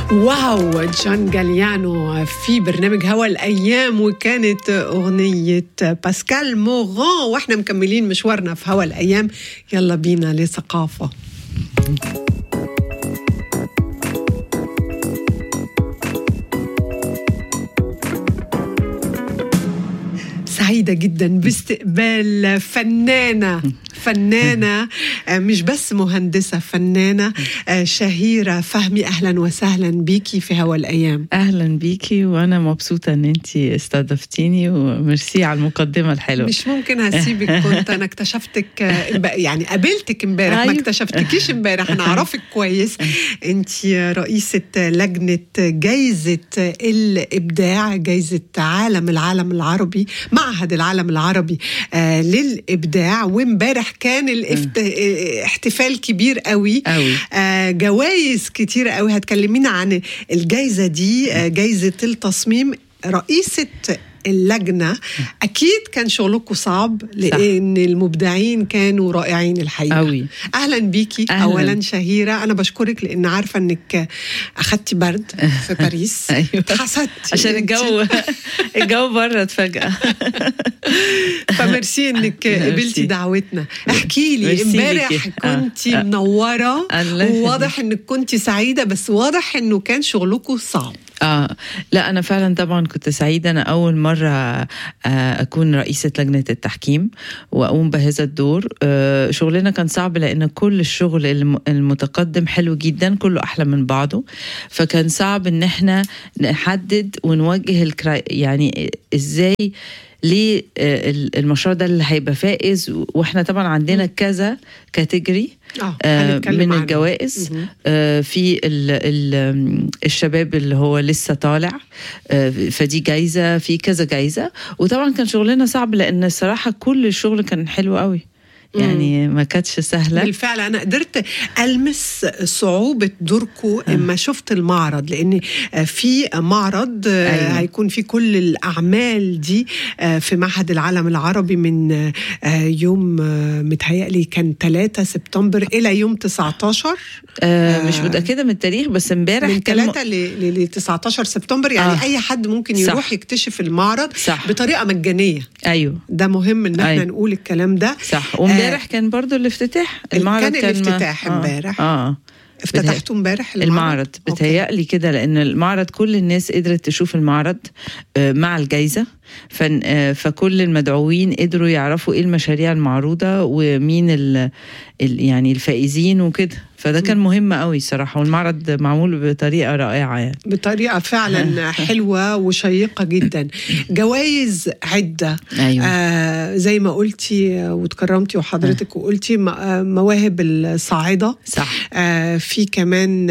واو جان جاليانو في برنامج هوا الايام وكانت اغنيه باسكال موغان واحنا مكملين مشوارنا في هوا الايام يلا بينا لثقافه سعيدة جدا باستقبال فنانة فنانة مش بس مهندسة فنانة شهيرة فهمي أهلا وسهلا بيكي في هوا الأيام اهلا بيكي وانا مبسوطه ان انت استضفتيني وميرسي على المقدمه الحلوه مش ممكن هسيبك كنت أنا اكتشفتك يعني قابلتك امبارح ما أيوة. اكتشفتكيش امبارح أنا أعرفك كويس أنت رئيسة لجنة جايزة الإبداع جايزة عالم العالم العربي معهد العالم العربي آه، للإبداع وامبارح كان الاحتفال كبير قوي قوي آه، جوائز كتير قوي هتكلمينا عن الجائزة دي آه، جائزة التصميم رئيسة اللجنة أكيد كان شغلكم صعب لأن المبدعين كانوا رائعين الحقيقة قوي أهلا بيكي أهلاً. أولا شهيرة أنا بشكرك لأن عارفة أنك أخدتي برد في باريس أيوة. اتحسدتي عشان أنتي. الجو الجو برد فجاه فميرسي انك ميرسي. قبلتي دعوتنا احكي لي ميرسي امبارح ليكي. كنت آه. منوره الله وواضح انك كنت سعيده بس واضح انه كان شغلكم صعب اه لا انا فعلا طبعا كنت سعيده انا اول مره آه اكون رئيسه لجنه التحكيم واقوم بهذا الدور آه شغلنا كان صعب لان كل الشغل الم- المتقدم حلو جدا كله احلى من بعضه فكان صعب ان احنا نحدد ونوجه الكرا يعني ازاي ليه آه، ال- المشروع ده اللي هيبقى فائز واحنا طبعا عندنا كذا كاتيجوري اه آه، هنتكلم من عنه. الجوائز مهم. آه، في ال ال الشباب اللي هو لسه طالع آه، فدي جايزه في كذا جايزه وطبعا كان شغلنا صعب لان الصراحه كل الشغل كان حلو قوي يعني ما كانتش سهله بالفعل انا قدرت المس صعوبه دوركم اما شفت المعرض لان في معرض أيوة. أيوة. هيكون في كل الاعمال دي في معهد العالم العربي من يوم متهيألي كان 3 سبتمبر الى يوم 19 آه مش متاكده من التاريخ بس امبارح من كان م- 3 ل ل 19 سبتمبر يعني آه. آه. اي حد ممكن صح. يروح يكتشف المعرض صح. بطريقه مجانيه ايوه ده مهم ان احنا أيوة. نقول الكلام ده صح وامبارح كان برضو الافتتاح المعرض كان ما- الافتتاح آه، امبارح. اه افتتحتوا امبارح المعرض أوكي. بتهيألي كده لأن المعرض كل الناس قدرت تشوف المعرض آه، مع الجايزة فن- آه، فكل المدعوين قدروا يعرفوا ايه المشاريع المعروضة ومين ال ال يعني الفائزين وكده فده كان مهم قوي صراحة والمعرض معمول بطريقة رائعة يعني بطريقه فعلا حلوه وشيقه جدا جوائز عده أيوة آه زي ما قلتي وتكرمتي وحضرتك وقلتي م- آه، مواهب الصاعده صح آه في كمان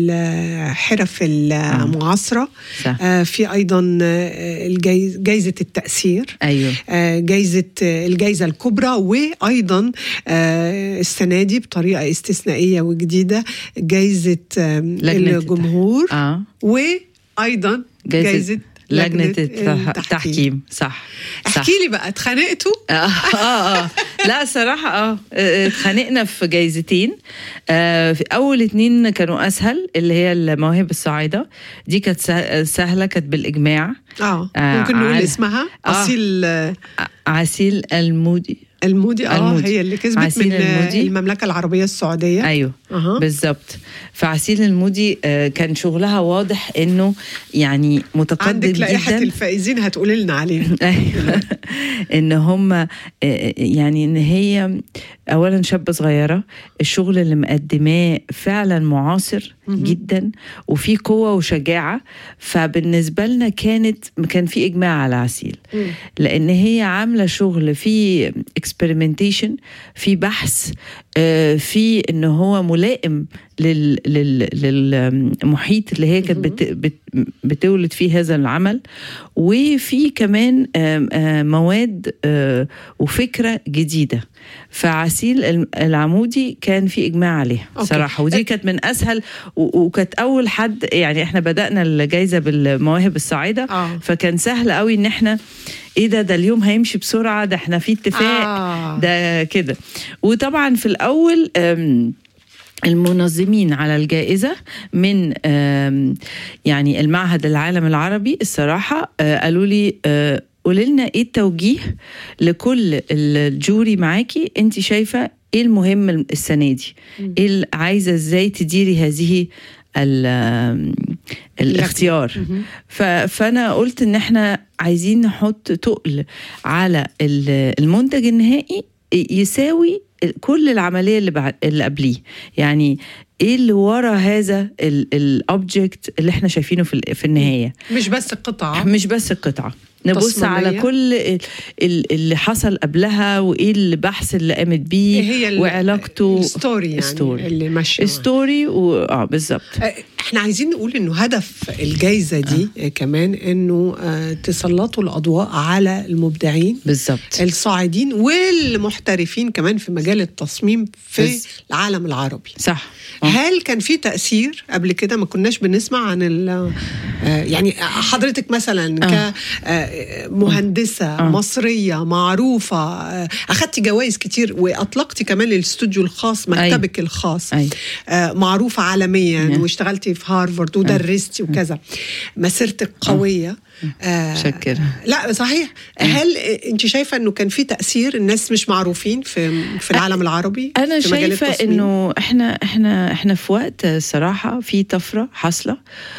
الحرف المعاصره صح آه في ايضا آه، الجايز- جايزه التاثير أيوة آه، جايزة آه، الجايزة الكبرى وأيضا آه، السنة دي بطريقة استثنائية وجديدة جايزة آه، لجنة الجمهور اه وأيضا جايزة جايزة لجنة التحكيم. التحكيم صح صح احكي لي بقى اتخانقتوا اه اه اه لا صراحة اه اه، اتخانقنا في جايزتين آه في اول اتنين كانوا اسهل اللي هي المواهب الصاعدة دي كانت سه- سهلة كانت بالاجماع اه آه، ممكن نقول عال- اسمها آه. أصيل آه، ع- عسيل المودي المودي اه المودي. هي اللي كسبت عسيل من آه، المودي. المملكة العربية السعودية ايوه أها. بالظبط فعسيل المودي آه كان شغلها واضح انه يعني متقدم عندك لائحة جدا الفائزين هتقولي لنا عليها أيوة. ان هم آه، يعني ان هي اولا شابه صغيره الشغل اللي مقدماه فعلا معاصر مهم. جدا وفي قوه وشجاعه فبالنسبه لنا كانت كان في اجماع على عسيل مم. لان هي عامله شغل في اكسبيرمنتيشن في بحث آه، في ان هو ملائم لل لل للمحيط اللي هي كانت بت بت بتولد فيه هذا العمل وفي كمان آم، آم، مواد آه، وفكره جديده فعسيل الم- العمودي كان في اجماع عليها أوكي. صراحه ودي كانت من اسهل و- وكانت اول حد يعني احنا بدانا الجائزه بالمواهب الصاعده اه فكان سهل قوي ان احنا ايه ده ده اليوم هيمشي بسرعه ده احنا في اتفاق آه. ده كده وطبعا في الاول أم المنظمين على الجائزة من آم، يعني المعهد العالم العربي الصراحة آه، قالوا لي آه، قولي لنا ايه التوجيه لكل الجوري معاكي انت شايفة ايه المهم السنة دي ايه اللي عايزة ازاي تديري هذه ال- آم، الاختيار مهم. ف- فانا قلت ان احنا عايزين نحط تقل على ال- المنتج النهائي يساوي كل العمليه اللي بعد اللي قبليه يعني ايه اللي ورا هذا الاوبجكت اللي احنا شايفينه في ال- في النهايه مش بس القطعة مش بس القطعه نبص تصميمية. على كل ال- ال- اللي حصل قبلها وايه البحث اللي قامت بيه إيه هي ال- وعلاقته الستوري يعني ستوري. اللي ماشية معاه. ستوري و... اه بالظبط آه، احنا عايزين نقول انه هدف الجائزة دي آه. كمان انه آه، تسلطوا الاضواء على المبدعين بالظبط الصاعدين والمحترفين كمان في مجال التصميم في بس- العالم العربي صح آه. هل كان في تأثير قبل كده ما كناش بنسمع عن ال آه، يعني حضرتك مثلا كمهندسة آه. مصرية معروفة آه، أخدتي جوائز كتير وأطلقتي كمان الاستوديو الخاص مكتبك الخاص أي. آه، معروفة عالميا نعم. واشتغلتي في هارفارد ودرستي وكذا مسيرتك قوية آه، شكرا لا صحيح هل انت شايفه انه كان في تاثير الناس مش معروفين في في العالم العربي انا في مجال شايفه التصميم؟ انه احنا احنا احنا في وقت صراحه في طفره حاصله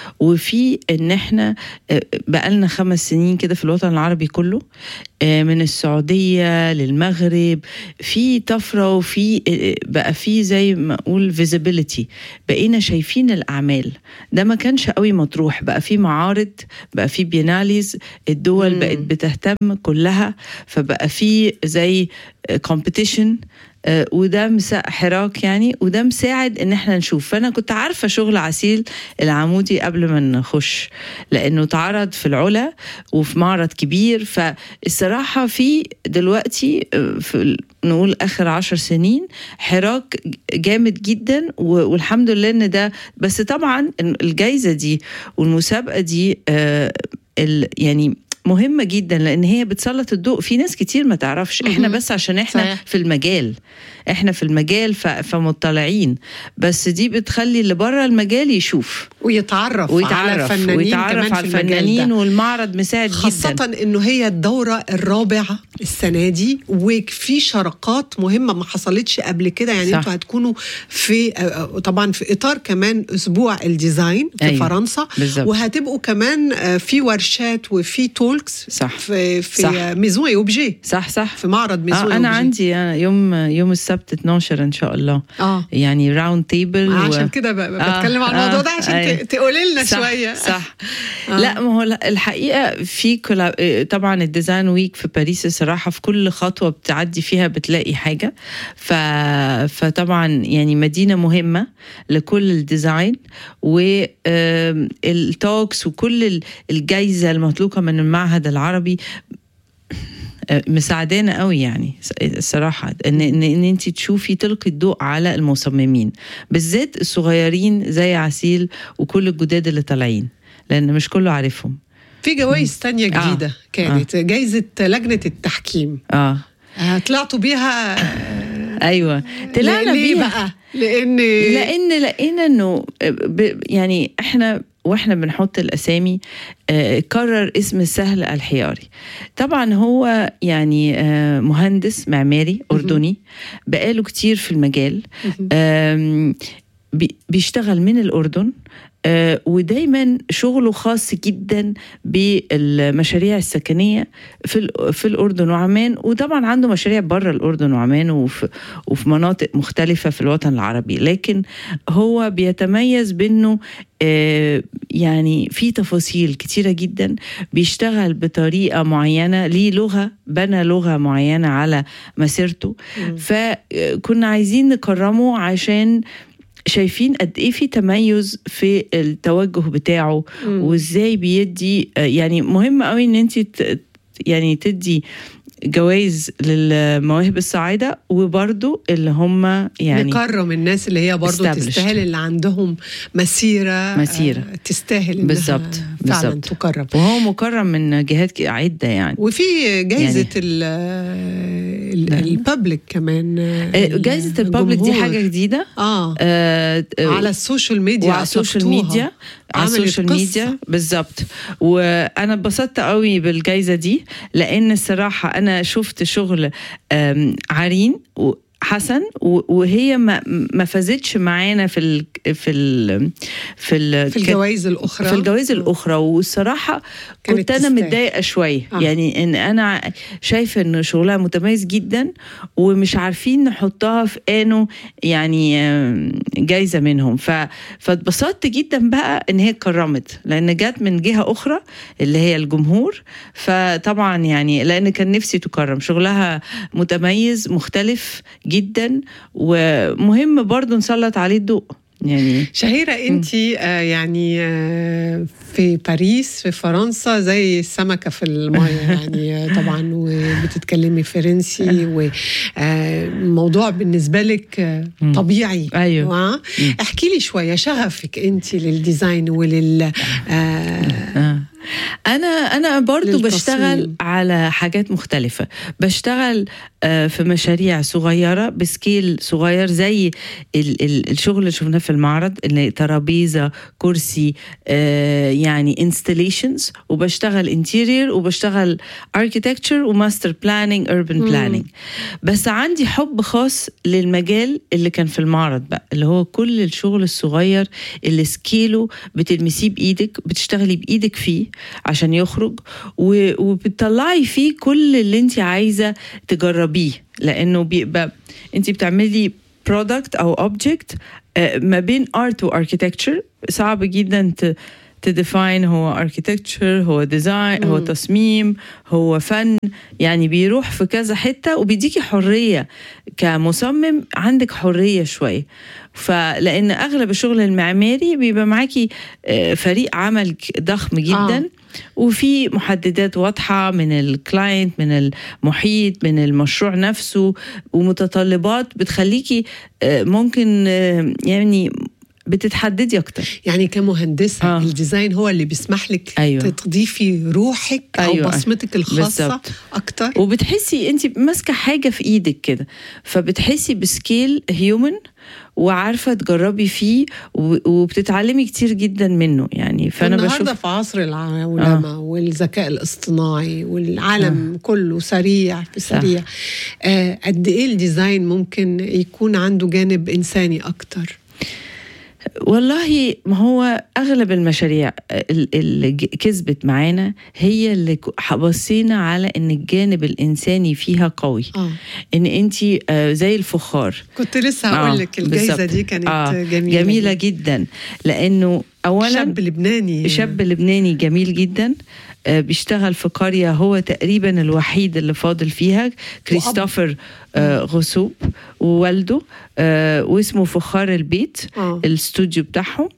وفي ان احنا آه، بقالنا خمس سنين كده في الوطن العربي كله آه، من السعوديه للمغرب في طفره وفي آه، بقى في زي ما اقول فيزيبيليتي بقينا شايفين الاعمال ده ما كانش قوي مطروح بقى في معارض بقى في بيناليز الدول مم. بقت بتهتم كلها فبقى في زي كومبيتيشن وده مسا حراك يعني وده مساعد ان احنا نشوف فانا كنت عارفه شغل عسيل العمودي قبل ما نخش لانه اتعرض في العلا وفي معرض كبير فالصراحه في دلوقتي آه، في ال- نقول اخر عشر سنين حراك جامد جدا و- والحمد لله ان ده بس طبعا الجائزه دي والمسابقه دي آه، ال- يعني مهمة جدا لأن هي بتسلط الضوء في ناس كتير ما تعرفش احنا مهم. بس عشان احنا صحيح. في المجال احنا في المجال ف- فمطلعين بس دي بتخلي اللي بره المجال يشوف ويتعرف, على ويتعرف فنانين ويتعرف كمان على في المجال الفنانين ده. والمعرض مساعد خاصة جدا انه هي الدورة الرابعة السنة دي وفي شراكات مهمة ما حصلتش قبل كده يعني صح. انتوا هتكونوا في آه، آه، طبعا في اطار كمان اسبوع الديزاين في أيوة. فرنسا بالظبط. وهتبقوا كمان آه، في ورشات وفي تولكس صح. في في صح. ميزون اي اوبجي صح صح في معرض ميزون آه انا عندي أنا يوم يوم السبت 12 ان شاء الله اه يعني راوند تيبل عشان كده ب- آه، بتكلم عن الموضوع ده آه، عشان أيوة. ت- تقولي لنا صح شويه صح آه. لا ما هو لا، الحقيقه في كلا... طبعا الديزاين ويك في باريس الصراحه في كل خطوه بتعدي فيها بتلاقي حاجه ف... فطبعا يعني مدينه مهمه لكل الديزاين والتوكس وكل ال- الجايزه المطلوقه من المعهد العربي آه، مساعدانا قوي يعني الصراحه ان ان, إن انت تشوفي تلقي الضوء على المصممين بالذات الصغيرين زي عسيل وكل الجداد اللي طالعين لان مش كله عارفهم في جوائز تانية آه. جديدة كانت جايزة لجنة التحكيم اه آه، طلعتوا بيها ايوه طلعنا ليه بيها بقى؟ لأن لان لقينا انه ب- يعني احنا واحنا بنحط الاسامي آه، قرر اسم سهل الحياري طبعا هو يعني آه، مهندس معماري اردني بقاله كتير في المجال آم، بي- بيشتغل من الأردن آه، ودايما شغله خاص جدا بالمشاريع السكنية في ال- في الأردن وعمان وطبعا عنده مشاريع بره الأردن وعمان وفي, وفي مناطق مختلفة في الوطن العربي لكن هو بيتميز بأنه آه، يعني في تفاصيل كتيرة جدا بيشتغل بطريقة معينة ليه لغة بنى لغة معينة على مسيرته فكنا عايزين نكرمه عشان شايفين قد ايه في تميز في التوجه بتاعه مم. وازاي بيدي يعني مهم قوي ان انت يعني تدي جوائز للمواهب الصاعده وبرضو اللي هم يعني نكرم الناس اللي هي برضو established. تستاهل اللي عندهم مسيرة مسيرة. آه، تستاهل إنها بالظبط، فعلا بالظبط. تكرم وهو مكرم من جهات عده يعني وفي جايزة يعني- ال ال- الببليك كمان آه، آه، جائزه الببليك دي الجمهور. حاجه جديده اه آه، آه، على السوشيال ميديا وعلى السوشيال أطلقتوها. ميديا على عملت السوشيال قصة. ميديا بالظبط وانا اتبسطت قوي بالجائزه دي لان الصراحه انا شفت شغل آم، عرين و- حسن و- وهي ما ما فازتش معانا في ال في ال في ال في الجوائز الأخرى في الجوائز الاخرى والصراحه كانت كنت انا تستاهل. متضايقه شويه آه. آه. يعني ان انا شايفه ان شغلها متميز جدا ومش عارفين نحطها في انه يعني آم، جايزه منهم ف فاتبسطت جدا بقى ان هي اتكرمت لان جت من جهه اخرى اللي هي الجمهور فطبعا يعني لان كان نفسي تكرم شغلها متميز مختلف جدا ومهم برضو نسلط عليه الضوء يعني شهيرة أنت آه يعني آه في باريس في فرنسا زي السمكة في المية يعني آه طبعا وبتتكلمي فرنسي والموضوع بالنسبة لك آه مم. طبيعي أيوة. آه؟ احكي لي شوية شغفك أنت للديزاين ولل آه آه. انا انا برضو للتصميم. بشتغل على حاجات مختلفه بشتغل آه، في مشاريع صغيره بسكيل صغير زي ال ال الشغل اللي شفناه في المعرض اللي ترابيزه كرسي آه، يعني انستليشنز وبشتغل انتيرير وبشتغل اركيتكتشر وماستر بلاننج urban بلاننج بس عندي حب خاص للمجال اللي كان في المعرض بقى اللي هو كل الشغل الصغير اللي سكيله بتلمسيه بايدك بتشتغلي بايدك فيه عشان يخرج و- وبتطلعي فيه كل اللي انت عايزه تجربيه لانه بيبقى انت بتعملي برودكت او اوبجكت ما بين ارت واركيتكتشر صعب جدا ت تديفاين هو اركيتكتشر هو ديزاين هو مم. تصميم هو فن يعني بيروح في كذا حته وبيديكي حريه كمصمم عندك حريه شويه فلان اغلب الشغل المعماري بيبقى معاكي آه، فريق عمل ك- ضخم جدا آه. آه. وفي محددات واضحه من الكلاينت من المحيط من المشروع نفسه ومتطلبات بتخليكي آه، ممكن آه، يعني بتتحددي اكتر يعني كمهندسة آه. الديزاين هو اللي بيسمح لك أيوة. تضيفي روحك أو أيوة. بصمتك الخاصة بالظبط. أكتر وبتحسي انت ماسكه حاجه في ايدك كده فبتحسي بسكيل هيومن وعارفه تجربي فيه و- وبتتعلمي كتير جدا منه يعني فانا النهارده بشوف في عصر العولمه آه. والذكاء الاصطناعي والعالم آه. كله سريع في سريع آه قد ايه الديزاين ممكن يكون عنده جانب انساني اكتر والله ما هو اغلب المشاريع ال- اللي ج- كسبت معانا هي اللي ك- بصينا على ان الجانب الانساني فيها قوي اه ان انت زي الفخار كنت لسه آه، هقول لك الجائزه بالظبط. دي كانت آه، جميله جميله جدا لانه اولا شاب لبناني شاب لبناني جميل جدا آه، بيشتغل في قرية هو تقريبا الوحيد اللي فاضل فيها كريستوفر آه، غصوب ووالده آه، واسمه فخار البيت اه الاستوديو بتاعهم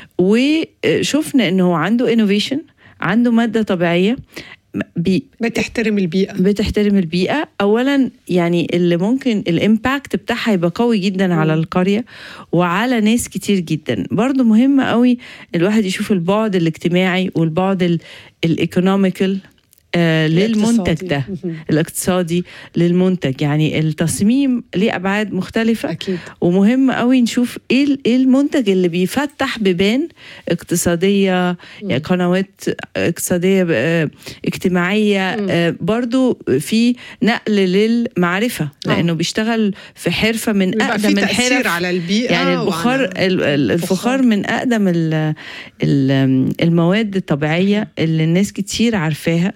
وشفنا انه هو عنده انوفيشن عنده مادة طبيعية بي بتحترم البيئه بتحترم البيئة أولا يعني اللي ممكن الإمباكت بتاعها يبقى قوي جدا على القرية وعلى ناس كتير جدا برضو مهم قوي الواحد يشوف البعد الاجتماعي والبعد الايكونوميكال آه للمنتج الاقتصادي. ده مهم. الاقتصادي للمنتج يعني التصميم ليه أبعاد مختلفة اكيد ومهم قوي نشوف ايه ال- ايه المنتج اللي بيفتح بيبان اقتصاديه يعني قنوات اقتصاديه آه، اجتماعيه مم. آه، برضو في نقل للمعرفه لانه بيشتغل في حرفه من بيبقى اقدم في تاثير الحرف على البيئه يعني البخار وعلى- ال- ال- الفخار الفخار. من اقدم ال- ال- المواد الطبيعيه اللي الناس كتير عارفاها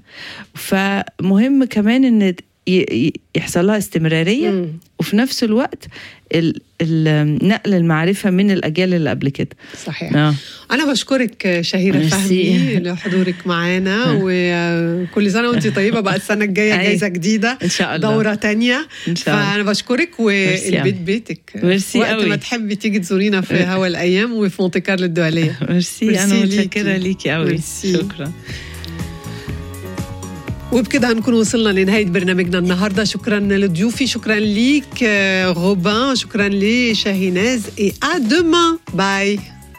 فمهم كمان ان ي- ي- يحصل لها استمراريه مم. وفي نفس الوقت ال- ال- نقل المعرفه من الاجيال اللي قبل كده صحيح اه أنا بشكرك شهيرة ميرسي. فهمي لحضورك معانا وكل سنة وأنت طيبة بقى السنة الجاية أي. جايزة جديدة ان شاء الله دورة تانية ان شاء الله فأنا بشكرك ميرسي والبيت أوي. بيتك ميرسي وقت أوي. ما تحبي تيجي تزورينا في هوا الأيام وفي مونte كارلو الدولية ميرسي ميرسي انا ليكي. متشكره ليكي قوي ميرسي. شكرا وبكده هنكون وصلنا لنهاية برنامجنا النهاردة شكرا لضيوفي شكرا ليك روبان شكرا لشاهيناز et à demain باي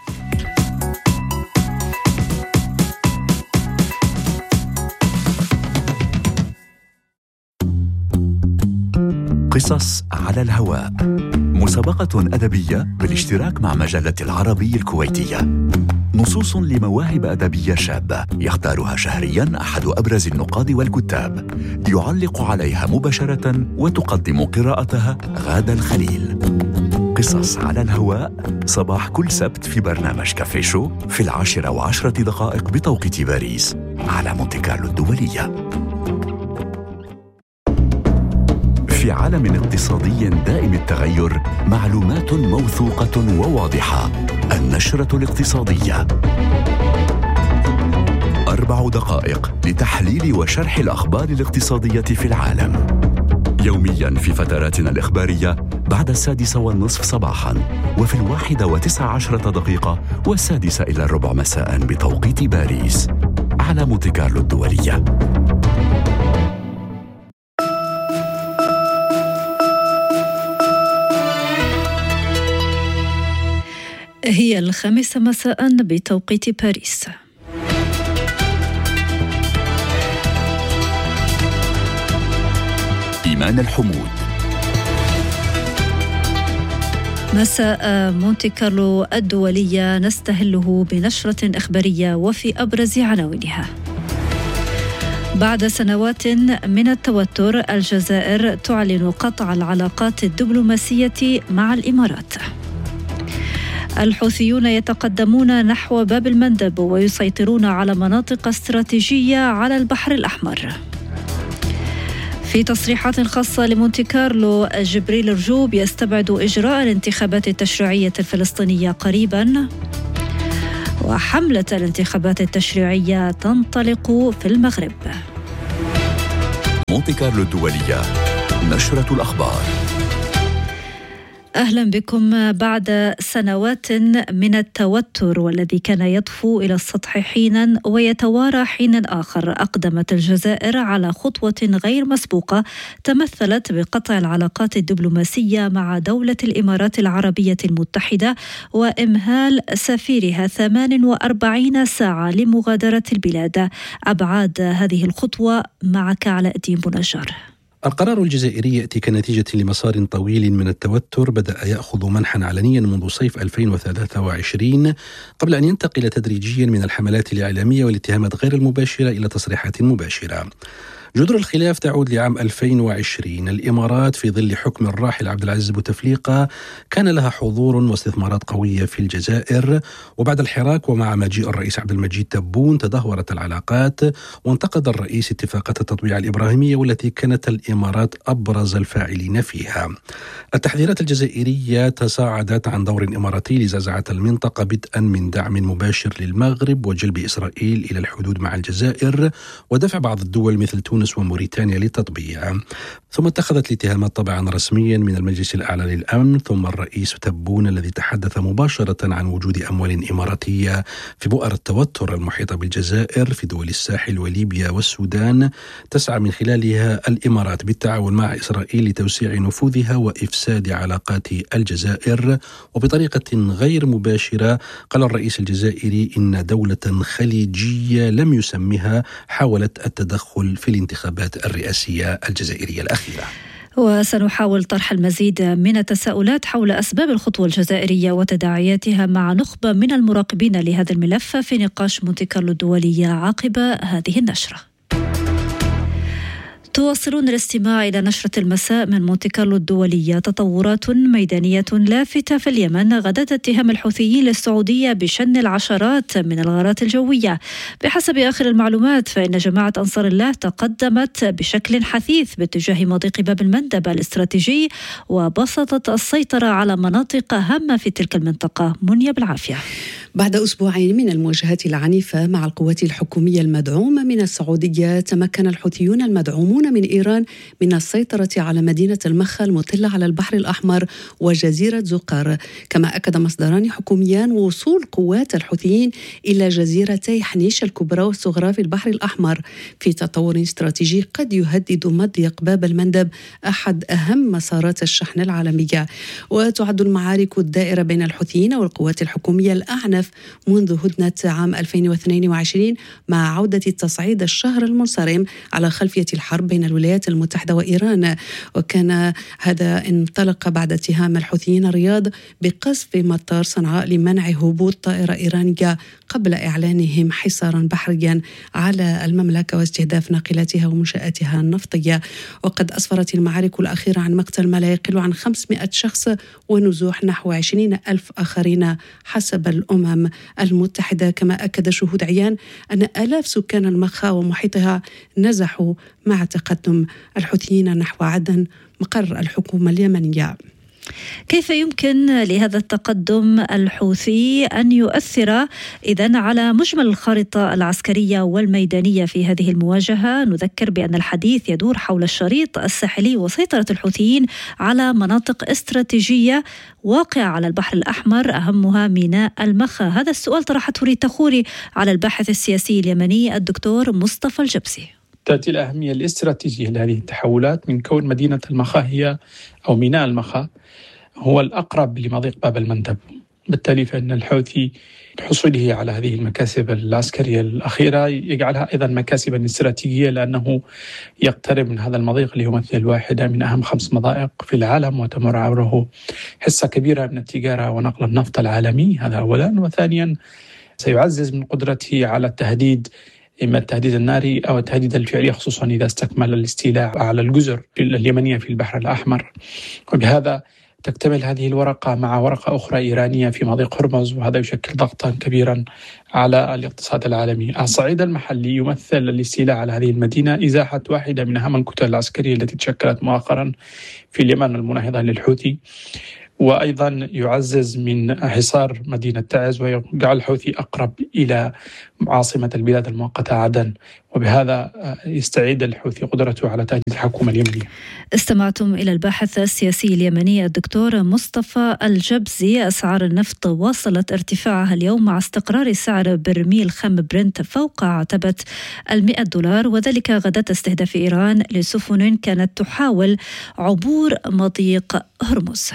قصص على الهواء مسابقة أدبية بالاشتراك مع مجلة العربي الكويتية نصوص لمواهب أدبية شابة يختارها شهريا أحد أبرز النقاد والكتاب يعلق عليها مباشرة وتقدم قراءتها غادة الخليل قصص على الهواء صباح كل سبت في برنامج كافي شو في العاشرة وعشرة دقائق بتوقيت باريس على مونتي كارلو الدولية في عالم اقتصادي دائم التغير معلومات موثوقة وواضحة النشرة الاقتصادية أربع دقائق لتحليل وشرح الأخبار الاقتصادية في العالم يوميا في فتراتنا الإخبارية بعد السادسة والنصف صباحا وفي الواحدة وتسع عشرة دقيقة والسادسة إلى الربع مساء بتوقيت باريس على مونتي كارلو الدولية هي الخامسة مساء بتوقيت باريس إيمان الحمود مساء مونتي كارلو الدولية نستهله بنشرة إخبارية وفي أبرز عناوينها بعد سنوات من التوتر الجزائر تعلن قطع العلاقات الدبلوماسية مع الإمارات الحوثيون يتقدمون نحو باب المندب ويسيطرون على مناطق استراتيجية على البحر الأحمر في تصريحات خاصة لمونتي كارلو جبريل رجوب يستبعد إجراء الانتخابات التشريعية الفلسطينية قريبا وحملة الانتخابات التشريعية تنطلق في المغرب مونتي كارلو الدولية نشرة الأخبار اهلا بكم بعد سنوات من التوتر والذي كان يطفو الى السطح حينا ويتوارى حينا اخر اقدمت الجزائر على خطوه غير مسبوقه تمثلت بقطع العلاقات الدبلوماسيه مع دوله الامارات العربيه المتحده وامهال سفيرها 48 ساعه لمغادره البلاد ابعاد هذه الخطوه معك علاء الدين بنجار القرار الجزائري ياتي كنتيجه لمسار طويل من التوتر بدا ياخذ منحا علنيا منذ صيف 2023 قبل ان ينتقل تدريجيا من الحملات الاعلاميه والاتهامات غير المباشره الى تصريحات مباشره. جذور الخلاف تعود لعام 2020 الإمارات في ظل حكم الراحل عبد العزيز بوتفليقة كان لها حضور واستثمارات قوية في الجزائر وبعد الحراك ومع مجيء الرئيس عبد المجيد تبون تدهورت العلاقات وانتقد الرئيس اتفاقات التطبيع الإبراهيمية والتي كانت الإمارات أبرز الفاعلين فيها التحذيرات الجزائرية تصاعدت عن دور إماراتي لزعزعة المنطقة بدءا من دعم مباشر للمغرب وجلب إسرائيل إلى الحدود مع الجزائر ودفع بعض الدول مثل تونس تونس وموريتانيا للتطبيع ثم اتخذت الاتهامات طبعا رسميا من المجلس الأعلى للأمن ثم الرئيس تبون الذي تحدث مباشرة عن وجود أموال إماراتية في بؤر التوتر المحيطة بالجزائر في دول الساحل وليبيا والسودان تسعى من خلالها الإمارات بالتعاون مع إسرائيل لتوسيع نفوذها وإفساد علاقات الجزائر وبطريقة غير مباشرة قال الرئيس الجزائري إن دولة خليجية لم يسمها حاولت التدخل في الانتخابات الرئاسية الجزائرية الأخيرة وسنحاول طرح المزيد من التساؤلات حول اسباب الخطوه الجزائريه وتداعياتها مع نخبه من المراقبين لهذا الملف في نقاش مونتي كارلو الدوليه عقب هذه النشره. تواصلون الاستماع إلى نشرة المساء من مونتي كارلو الدولية تطورات ميدانية لافتة في اليمن غدت اتهام الحوثيين للسعودية بشن العشرات من الغارات الجوية بحسب آخر المعلومات فإن جماعة أنصار الله تقدمت بشكل حثيث باتجاه مضيق باب المندب الاستراتيجي وبسطت السيطرة على مناطق هامة في تلك المنطقة منيا بالعافية بعد أسبوعين من المواجهات العنيفة مع القوات الحكومية المدعومة من السعودية تمكن الحوثيون المدعومون من إيران من السيطرة على مدينة المخا المطلة على البحر الأحمر وجزيرة زقار كما أكد مصدران حكوميان وصول قوات الحوثيين إلى جزيرتي حنيش الكبرى والصغرى في البحر الأحمر في تطور استراتيجي قد يهدد مضيق باب المندب أحد أهم مسارات الشحن العالمية وتعد المعارك الدائرة بين الحوثيين والقوات الحكومية الأعنف منذ هدنة عام 2022 مع عودة التصعيد الشهر المنصرم على خلفية الحرب بين الولايات المتحدة وإيران وكان هذا انطلق بعد اتهام الحوثيين الرياض بقصف مطار صنعاء لمنع هبوط طائرة إيرانية قبل إعلانهم حصارا بحريا على المملكة واستهداف ناقلاتها ومنشآتها النفطية وقد أسفرت المعارك الأخيرة عن مقتل ما لا يقل عن 500 شخص ونزوح نحو 20 ألف آخرين حسب الأمم الأمم المتحدة كما أكد شهود عيان أن آلاف سكان المخا ومحيطها نزحوا مع تقدم الحوثيين نحو عدن مقر الحكومة اليمنية كيف يمكن لهذا التقدم الحوثي ان يؤثر اذا على مجمل الخارطه العسكريه والميدانيه في هذه المواجهه؟ نذكر بان الحديث يدور حول الشريط الساحلي وسيطره الحوثيين على مناطق استراتيجيه واقعه على البحر الاحمر اهمها ميناء المخا، هذا السؤال طرحته ريتا خوري على الباحث السياسي اليمني الدكتور مصطفى الجبسي. تأتي الأهمية الاستراتيجية لهذه التحولات من كون مدينة المخا هي أو ميناء المخا هو الأقرب لمضيق باب المندب بالتالي فإن الحوثي حصوله على هذه المكاسب العسكرية الأخيرة يجعلها أيضا مكاسبا استراتيجية لأنه يقترب من هذا المضيق ليمثل واحدة من أهم خمس مضائق في العالم وتمر عبره حصة كبيرة من التجارة ونقل النفط العالمي هذا أولا وثانيا سيعزز من قدرته على التهديد إما التهديد الناري أو التهديد الفعلي خصوصا إذا استكمل الاستيلاء على الجزر اليمنية في البحر الأحمر وبهذا تكتمل هذه الورقة مع ورقة أخرى إيرانية في مضيق هرمز وهذا يشكل ضغطا كبيرا على الاقتصاد العالمي على الصعيد المحلي يمثل الاستيلاء على هذه المدينة إزاحة واحدة من أهم الكتل العسكرية التي تشكلت مؤخرا في اليمن المناهضة للحوثي وايضا يعزز من حصار مدينه تعز ويجعل الحوثي اقرب الى عاصمه البلاد المؤقته عدن وبهذا يستعيد الحوثي قدرته على تهديد الحكومه اليمنيه. استمعتم الى الباحث السياسي اليمني الدكتور مصطفى الجبزي اسعار النفط واصلت ارتفاعها اليوم مع استقرار سعر برميل خام برنت فوق عتبه ال دولار وذلك غداة استهداف ايران لسفن كانت تحاول عبور مضيق هرمز.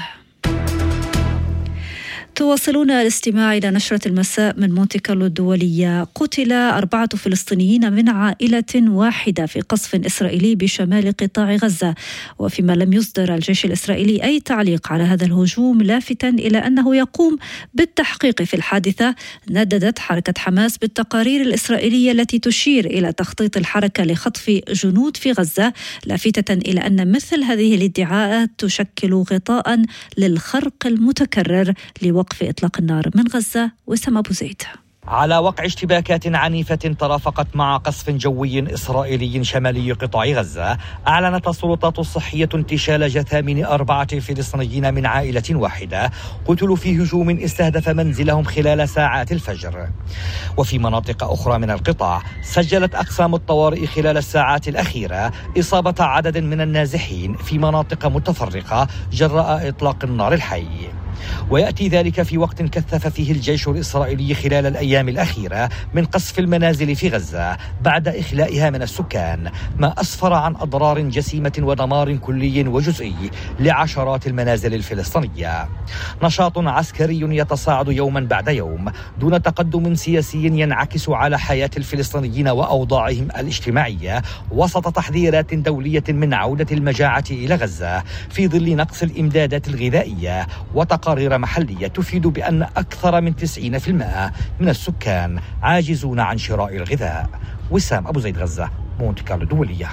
تواصلون الاستماع إلى نشرة المساء من مونتي كارلو الدولية قتل أربعة فلسطينيين من عائلة واحدة في قصف إسرائيلي بشمال قطاع غزة وفيما لم يصدر الجيش الإسرائيلي أي تعليق على هذا الهجوم لافتا إلى أنه يقوم بالتحقيق في الحادثة نددت حركة حماس بالتقارير الإسرائيلية التي تشير إلى تخطيط الحركة لخطف جنود في غزة لافتة إلى أن مثل هذه الادعاءات تشكل غطاء للخرق المتكرر لوقف وقف إطلاق النار من غزة وسام أبو زيد على وقع اشتباكات عنيفة ترافقت مع قصف جوي إسرائيلي شمالي قطاع غزة أعلنت السلطات الصحية انتشال جثامين أربعة فلسطينيين من عائلة واحدة قتلوا في هجوم استهدف منزلهم خلال ساعات الفجر وفي مناطق أخرى من القطاع سجلت أقسام الطوارئ خلال الساعات الأخيرة إصابة عدد من النازحين في مناطق متفرقة جراء إطلاق النار الحي ويأتي ذلك في وقت كثف فيه الجيش الإسرائيلي خلال الأيام الأخيرة من قصف المنازل في غزة بعد إخلائها من السكان ما أسفر عن أضرار جسيمة ودمار كلي وجزئي لعشرات المنازل الفلسطينية نشاط عسكري يتصاعد يوما بعد يوم دون تقدم سياسي ينعكس على حياة الفلسطينيين وأوضاعهم الاجتماعية وسط تحذيرات دولية من عودة المجاعة إلى غزة في ظل نقص الإمدادات الغذائية وتقارب تقارير محلية تفيد بأن أكثر من 90% من السكان عاجزون عن شراء الغذاء وسام أبو زيد غزة مونتي كارلو دولية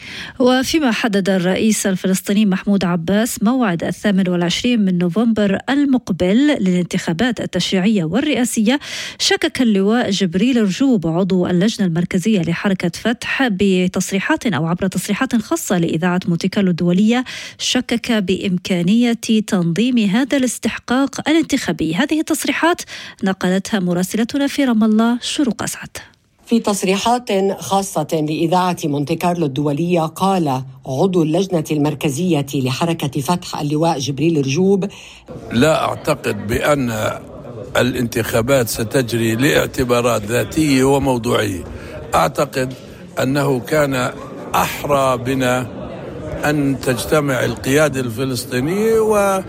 وفيما حدد الرئيس الفلسطيني محمود عباس موعد الثامن والعشرين من نوفمبر المقبل للانتخابات التشريعية والرئاسية شكك اللواء جبريل رجوب عضو اللجنة المركزية لحركة فتح بتصريحات أو عبر تصريحات خاصة لإذاعة مونتيكالو الدولية شكك بإمكانية تنظيم هذا الاستحقاق الانتخابي هذه التصريحات نقلتها مراسلتنا في رام الله شروق أسعد في تصريحات خاصة لإذاعة مونتي كارلو الدولية قال عضو اللجنة المركزية لحركة فتح اللواء جبريل رجوب لا أعتقد بأن الانتخابات ستجري لاعتبارات ذاتية وموضوعية أعتقد أنه كان أحرى بنا أن تجتمع القيادة الفلسطينية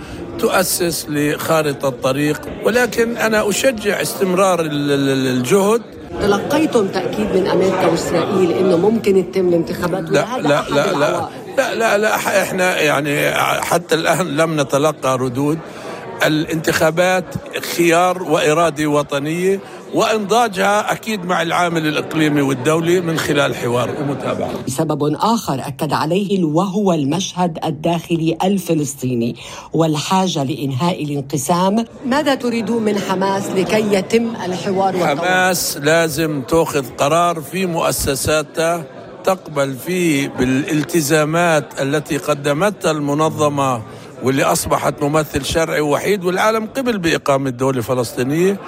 وتؤسس لخارطة الطريق ولكن أنا أشجع استمرار الجهد تلقيتم تأكيد من أمريكا وإسرائيل أنه ممكن يتم الانتخابات لا لا لا, لا لا لا لا احنا يعني حتى الآن لم نتلقى ردود الانتخابات خيار وإرادة وطنية وانضاجها اكيد مع العامل الاقليمي والدولي من خلال حوار ومتابعه. سبب اخر اكد عليه وهو المشهد الداخلي الفلسطيني والحاجه لانهاء الانقسام، ماذا تريدون من حماس لكي يتم الحوار والتوافق؟ حماس لازم تاخذ قرار في مؤسساتها تقبل فيه بالالتزامات التي قدمتها المنظمه واللي اصبحت ممثل شرعي وحيد والعالم قبل باقامه دوله فلسطينيه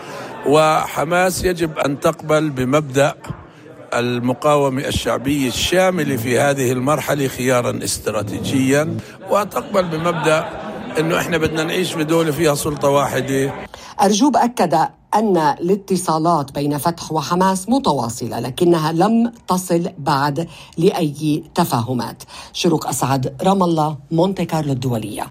وحماس يجب ان تقبل بمبدا المقاومه الشعبيه الشامله في هذه المرحله خيارا استراتيجيا وتقبل بمبدا انه احنا بدنا نعيش بدوله فيها سلطه واحده ارجوب اكد ان الاتصالات بين فتح وحماس متواصله لكنها لم تصل بعد لاي تفاهمات شروق اسعد رام الله مونتي كارلو الدوليه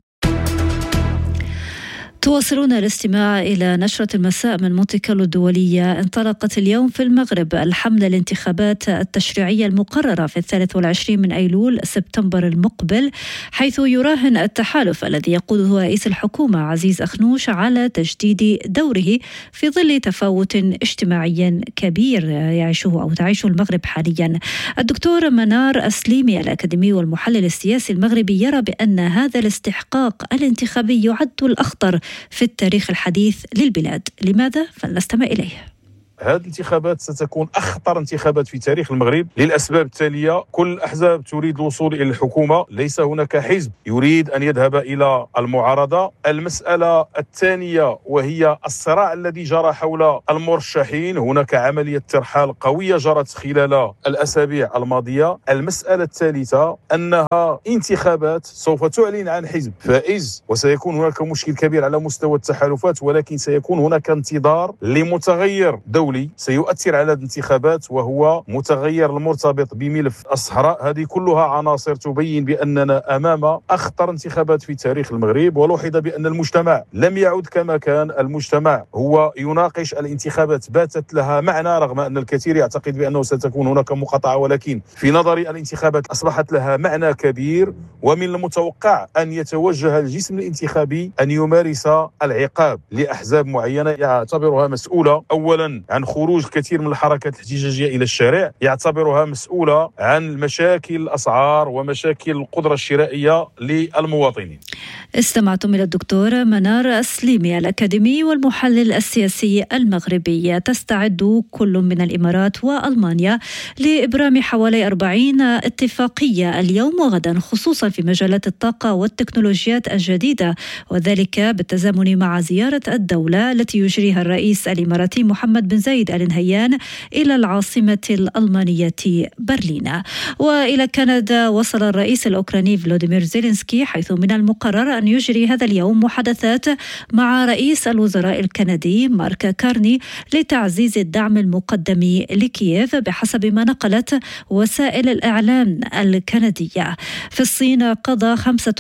تواصلون الاستماع إلى نشرة المساء من مونتي كارلو الدولية انطلقت اليوم في المغرب الحملة الانتخابات التشريعية المقررة في الثالث والعشرين من أيلول سبتمبر المقبل حيث يراهن التحالف الذي يقوده رئيس الحكومة عزيز أخنوش على تجديد دوره في ظل تفاوت اجتماعي كبير يعيشه أو تعيشه المغرب حاليا الدكتور منار أسليمي الأكاديمي والمحلل السياسي المغربي يرى بأن هذا الاستحقاق الانتخابي يعد الأخطر في التاريخ الحديث للبلاد لماذا؟ فلنستمع إليه هذه الانتخابات ستكون اخطر انتخابات في تاريخ المغرب للاسباب التاليه كل الاحزاب تريد الوصول الى الحكومه ليس هناك حزب يريد ان يذهب الى المعارضه المساله الثانيه وهي الصراع الذي جرى حول المرشحين هناك عمليه ترحال قويه جرت خلال الاسابيع الماضيه المساله الثالثه انها انتخابات سوف تعلن عن حزب فائز وسيكون هناك مشكل كبير على مستوى التحالفات ولكن سيكون هناك انتظار لمتغير دولي الدولي سيؤثر على الانتخابات وهو متغير المرتبط بملف الصحراء هذه كلها عناصر تبين بأننا أمام أخطر انتخابات في تاريخ المغرب ولوحظ بأن المجتمع لم يعد كما كان المجتمع هو يناقش الانتخابات باتت لها معنى رغم أن الكثير يعتقد بأنه ستكون هناك مقاطعة ولكن في نظري الانتخابات أصبحت لها معنى كبير ومن المتوقع أن يتوجه الجسم الانتخابي أن يمارس العقاب لأحزاب معينة يعتبرها مسؤولة أولا عن خروج كثير من الحركات الاحتجاجيه الى الشارع يعتبرها مسؤوله عن مشاكل الاسعار ومشاكل القدره الشرائيه للمواطنين. استمعتم الى الدكتور منار السليمي الاكاديمي والمحلل السياسي المغربي تستعد كل من الامارات والمانيا لابرام حوالي 40 اتفاقيه اليوم وغدا خصوصا في مجالات الطاقه والتكنولوجيات الجديده وذلك بالتزامن مع زياره الدوله التي يجريها الرئيس الاماراتي محمد بن زايد آل نهيان إلى العاصمة الألمانية برلين وإلى كندا وصل الرئيس الأوكراني فلوديمير زيلينسكي حيث من المقرر أن يجري هذا اليوم محادثات مع رئيس الوزراء الكندي مارك كارني لتعزيز الدعم المقدم لكييف بحسب ما نقلت وسائل الإعلام الكندية في الصين قضى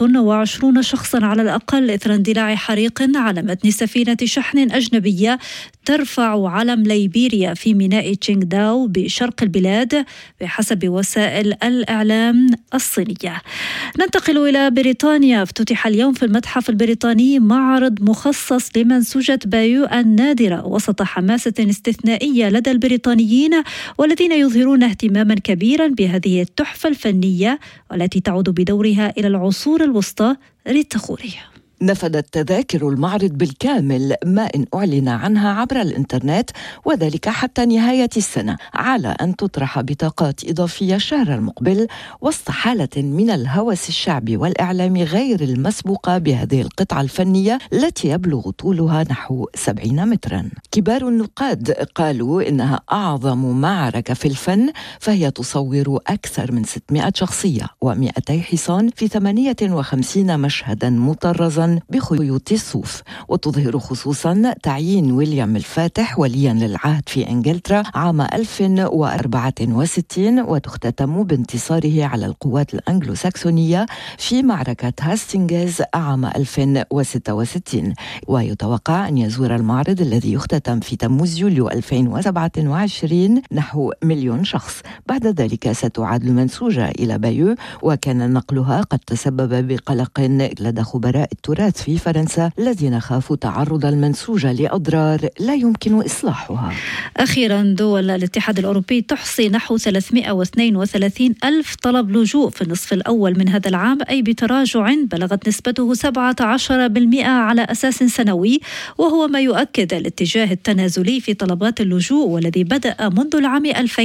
25 شخصا على الأقل إثر اندلاع حريق على متن سفينة شحن أجنبية ترفع علم ليبيريا في ميناء تشينغ داو بشرق البلاد بحسب وسائل الإعلام الصينية ننتقل إلى بريطانيا افتتح اليوم في المتحف البريطاني معرض مخصص لمنسوجة بايو النادرة وسط حماسة استثنائية لدى البريطانيين والذين يظهرون اهتماما كبيرا بهذه التحفة الفنية والتي تعود بدورها إلى العصور الوسطى للتخوري نفدت تذاكر المعرض بالكامل ما إن أعلن عنها عبر الإنترنت وذلك حتى نهاية السنة على أن تطرح بطاقات إضافية الشهر المقبل وسط حالة من الهوس الشعبي والإعلامي غير المسبوقة بهذه القطعة الفنية التي يبلغ طولها نحو 70 مترا كبار النقاد قالوا إنها أعظم معركة في الفن فهي تصور أكثر من 600 شخصية و200 حصان في 58 مشهدا مطرزا بخيوط الصوف وتظهر خصوصا تعيين ويليام الفاتح وليا للعهد في انجلترا عام 1064 وتختتم بانتصاره على القوات الانجلو ساكسونيه في معركه هاستنجز عام 1066 ويتوقع ان يزور المعرض الذي يختتم في تموز يوليو 2027 نحو مليون شخص بعد ذلك ستعاد المنسوجه الى بايو وكان نقلها قد تسبب بقلق لدى خبراء التراث التراث في فرنسا الذين خافوا تعرض المنسوجة لأضرار لا يمكن إصلاحها أخيرا دول الاتحاد الأوروبي تحصي نحو 332 ألف طلب لجوء في النصف الأول من هذا العام أي بتراجع بلغت نسبته 17% على أساس سنوي وهو ما يؤكد الاتجاه التنازلي في طلبات اللجوء والذي بدأ منذ العام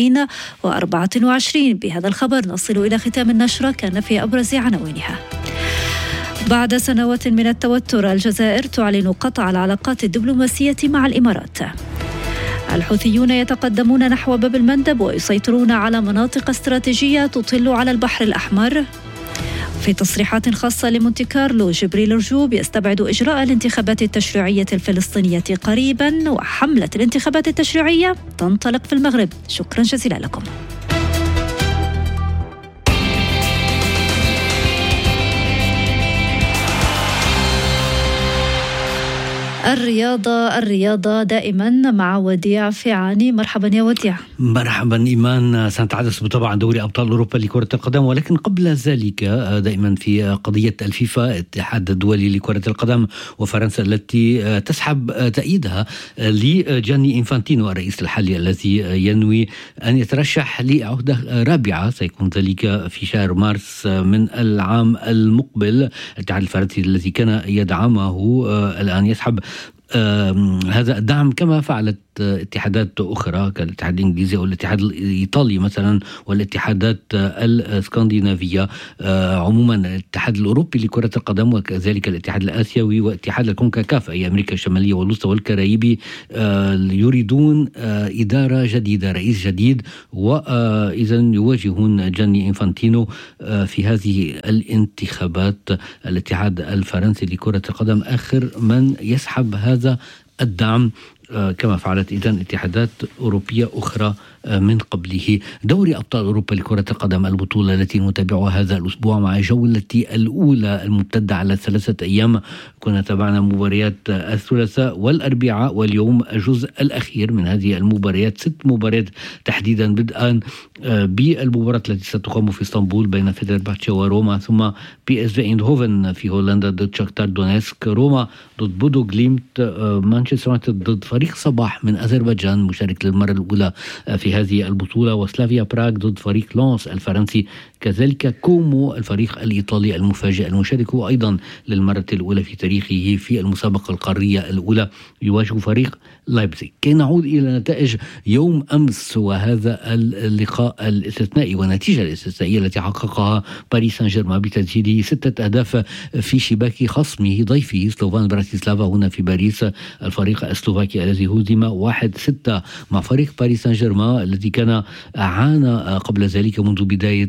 2024 بهذا الخبر نصل إلى ختام النشرة كان في أبرز عناوينها بعد سنوات من التوتر الجزائر تعلن قطع العلاقات الدبلوماسية مع الإمارات الحوثيون يتقدمون نحو باب المندب ويسيطرون على مناطق استراتيجية تطل على البحر الأحمر في تصريحات خاصة لمونتي كارلو جبريل رجوب يستبعد إجراء الانتخابات التشريعية الفلسطينية قريبا وحملة الانتخابات التشريعية تنطلق في المغرب شكرا جزيلا لكم الرياضة الرياضة دائما مع وديع فيعاني مرحبا يا وديع مرحبا إيمان سنتحدث بالطبع عن دوري أبطال أوروبا لكرة القدم ولكن قبل ذلك دائما في قضية الفيفا الاتحاد الدولي لكرة القدم وفرنسا التي تسحب تأييدها لجاني إنفانتينو الرئيس الحالي الذي ينوي أن يترشح لعهدة رابعة سيكون ذلك في شهر مارس من العام المقبل الاتحاد الفرنسي الذي كان يدعمه الآن يسحب هذا الدعم كما فعلت اتحادات اخرى كالاتحاد الانجليزي او الاتحاد الايطالي مثلا والاتحادات الاسكندنافيه عموما الاتحاد الاوروبي لكره القدم وكذلك الاتحاد الاسيوي واتحاد الكونكاكاف اي امريكا الشماليه والوسطى والكاريبي يريدون اداره جديده رئيس جديد واذا يواجهون جاني انفانتينو في هذه الانتخابات الاتحاد الفرنسي لكره القدم اخر من يسحب هذا الدعم كما فعلت إذا اتحادات أوروبية أخرى من قبله دوري أبطال أوروبا لكرة القدم البطولة التي نتابعها هذا الأسبوع مع جولتي الأولى الممتدة على ثلاثة أيام كنا تابعنا مباريات الثلاثاء والأربعاء واليوم الجزء الأخير من هذه المباريات ست مباريات تحديدا بدءا بالمباراة التي ستقام في اسطنبول بين فيدرباتشا وروما ثم بي اس في ايندهوفن في هولندا ضد شاكتار دونيسك روما ضد بودو جليمت مانشستر يونايتد ضد فريق صباح من أذربيجان مشارك للمرة الأولى في هذه البطولة وسلافيا براغ ضد فريق لونس الفرنسي كذلك كومو الفريق الإيطالي المفاجئ المشارك أيضا للمرة الأولى في تاريخه في المسابقة القارية الأولى يواجه فريق لايبزيغ كي نعود إلى نتائج يوم أمس وهذا اللقاء الاستثنائي والنتيجة الاستثنائية التي حققها باريس سان جيرمان بتسجيل ستة أهداف في شباك خصمه ضيفه سلوفان براتيسلافا هنا في باريس الفريق السلوفاكي الذي هزم واحد ستة مع فريق باريس سان جيرمان الذي كان عانى قبل ذلك منذ بداية الموسم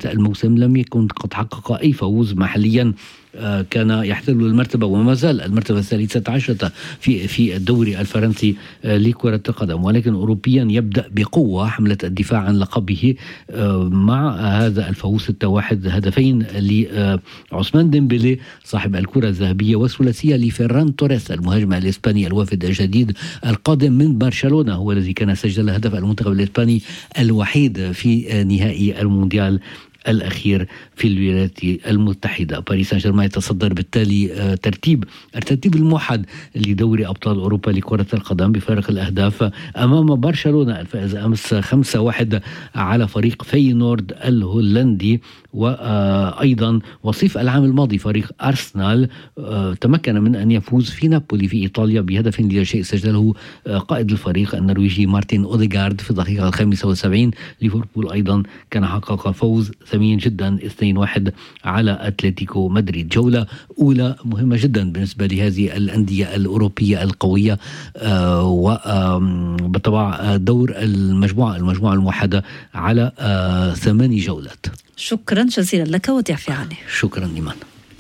القاسم لم يكن قد حقق أي فوز محليا آه، كان يحتل المرتبة وما زال المرتبة الثالثة عشرة في في الدوري الفرنسي آه، لكرة القدم ولكن أوروبيا يبدأ بقوة حملة الدفاع عن لقبه آه، مع هذا الفوز 6-1 هدفين لعثمان ديمبلي صاحب الكرة الذهبية وثلاثية لفيران توريس المهاجم الإسباني الوافد الجديد القادم من برشلونة هو الذي كان سجل هدف المنتخب الإسباني الوحيد في نهائي المونديال الأخير في الولايات المتحدة باريس سان جيرمان يتصدر بالتالي آه، ترتيب الترتيب الموحد لدوري أبطال أوروبا لكرة القدم بفارق الأهداف أمام برشلونة الفائز أمس 5-1 على فريق فينورد الهولندي وأيضا وصيف العام الماضي فريق أرسنال آه، تمكن من أن يفوز في نابولي في إيطاليا بهدف لا شيء سجله آه، قائد الفريق النرويجي مارتن أوديغارد في الدقيقة الخامسة والسبعين ليفربول أيضا كان حقق فوز ثمين جدا 2-1 على أتلتيكو مدريد جولة أولى مهمة جدا بالنسبة لهذه الأندية الأوروبية القوية آه، وبالطبع دور المجموعة المجموعة الموحدة على ثماني جولات شكرا جزيلا لك وضيع عني شكرا إيمان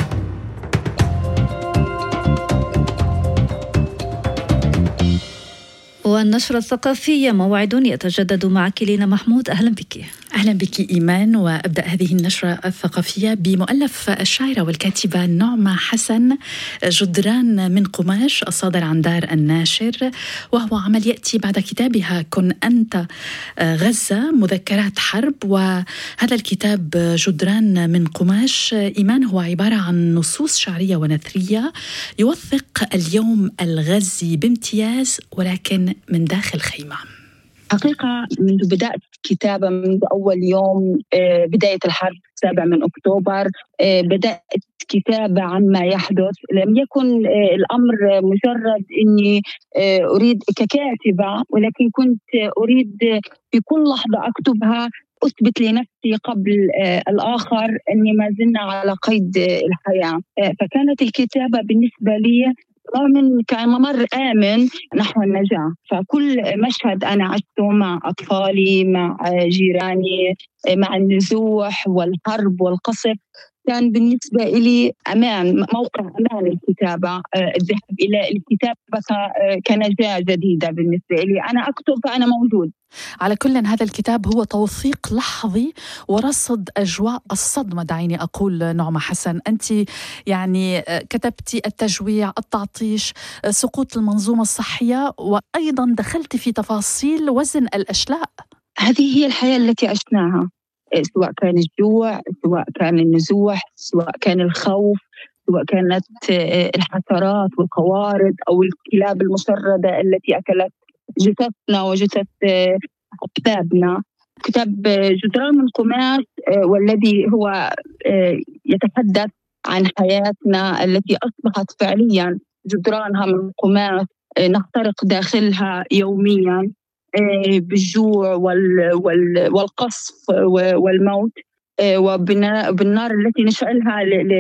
والنشرة الثقافية موعد يتجدد معك لينا محمود أهلا بك أهلا بك إيمان وأبدأ هذه النشرة الثقافية بمؤلف الشاعرة والكاتبة نعمة حسن جدران من قماش الصادر عن دار الناشر وهو عمل يأتي بعد كتابها كن أنت غزة مذكرات حرب وهذا الكتاب جدران من قماش إيمان هو عبارة عن نصوص شعرية ونثرية يوثق اليوم الغزي بامتياز ولكن من داخل خيمة حقيقة منذ بدأت كتابة منذ أول يوم آه، بداية الحرب السابع من أكتوبر آه، بدأت كتابة عما يحدث لم يكن آه، الأمر مجرد أني أريد ككاتبة ولكن كنت أريد في كل لحظة أكتبها اثبت لنفسي قبل الاخر اني ما زلنا على قيد الحياه فكانت الكتابه بالنسبه لي من كان ممر آمن نحو النجاة فكل مشهد أنا عشته مع أطفالي مع جيراني مع النزوح والحرب والقصف كان بالنسبة لي أمان موقع أمان الكتابة الذهاب إلى الكتابة كنجاة جديدة بالنسبة لي أنا أكتب فأنا موجود على كل هذا الكتاب هو توثيق لحظي ورصد أجواء الصدمة دعيني أقول نعمة حسن أنت يعني كتبتي التجويع التعطيش سقوط المنظومة الصحية وأيضا دخلت في تفاصيل وزن الأشلاء هذه هي الحياة التي عشناها سواء كان الجوع سواء كان النزوح سواء كان الخوف سواء كانت الحشرات والقوارض او الكلاب المشرده التي اكلت جثثنا وجثث أكتابنا كتاب جدران من قماش والذي هو يتحدث عن حياتنا التي أصبحت فعليا جدرانها من قماش نخترق داخلها يوميا بالجوع والقصف والموت وبالنار التي نشعلها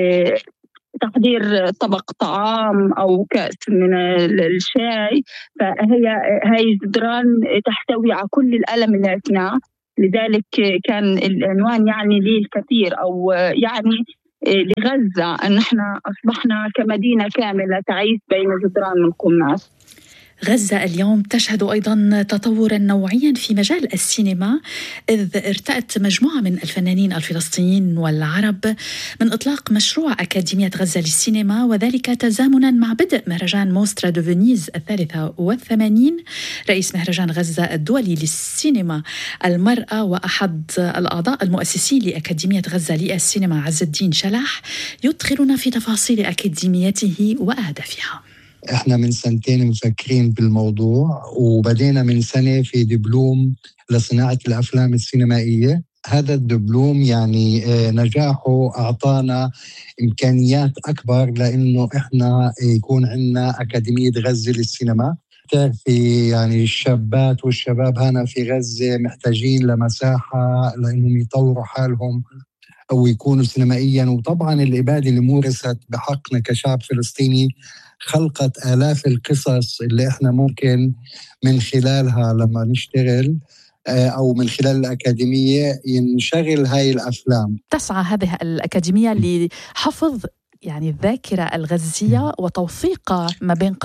تحضير طبق طعام او كاس من الشاي فهي هاي الجدران تحتوي على كل الالم اللي عشناه لذلك كان العنوان يعني لي الكثير او يعني لغزه ان احنا اصبحنا كمدينه كامله تعيش بين جدران من قماش غزة اليوم تشهد أيضا تطورا نوعيا في مجال السينما إذ ارتأت مجموعة من الفنانين الفلسطينيين والعرب من إطلاق مشروع أكاديمية غزة للسينما وذلك تزامنا مع بدء مهرجان موسترا دو فينيز الثالثة والثمانين رئيس مهرجان غزة الدولي للسينما المرأة وأحد الأعضاء المؤسسين لأكاديمية غزة للسينما عز الدين شلح يدخلنا في تفاصيل أكاديميته وأهدافها احنا من سنتين مفكرين بالموضوع وبدينا من سنه في دبلوم لصناعه الافلام السينمائيه هذا الدبلوم يعني نجاحه اعطانا امكانيات اكبر لانه احنا يكون عندنا اكاديميه غزه للسينما في يعني الشابات والشباب هنا في غزه محتاجين لمساحه لانهم يطوروا حالهم او يكونوا سينمائيا وطبعا الاباده اللي مورست بحقنا كشعب فلسطيني خلقت آلاف القصص اللي احنا ممكن من خلالها لما نشتغل أو من خلال الأكاديمية ينشغل هاي الأفلام تسعى هذه الأكاديمية لحفظ يعني الذاكرة الغزية وتوثيق ما بين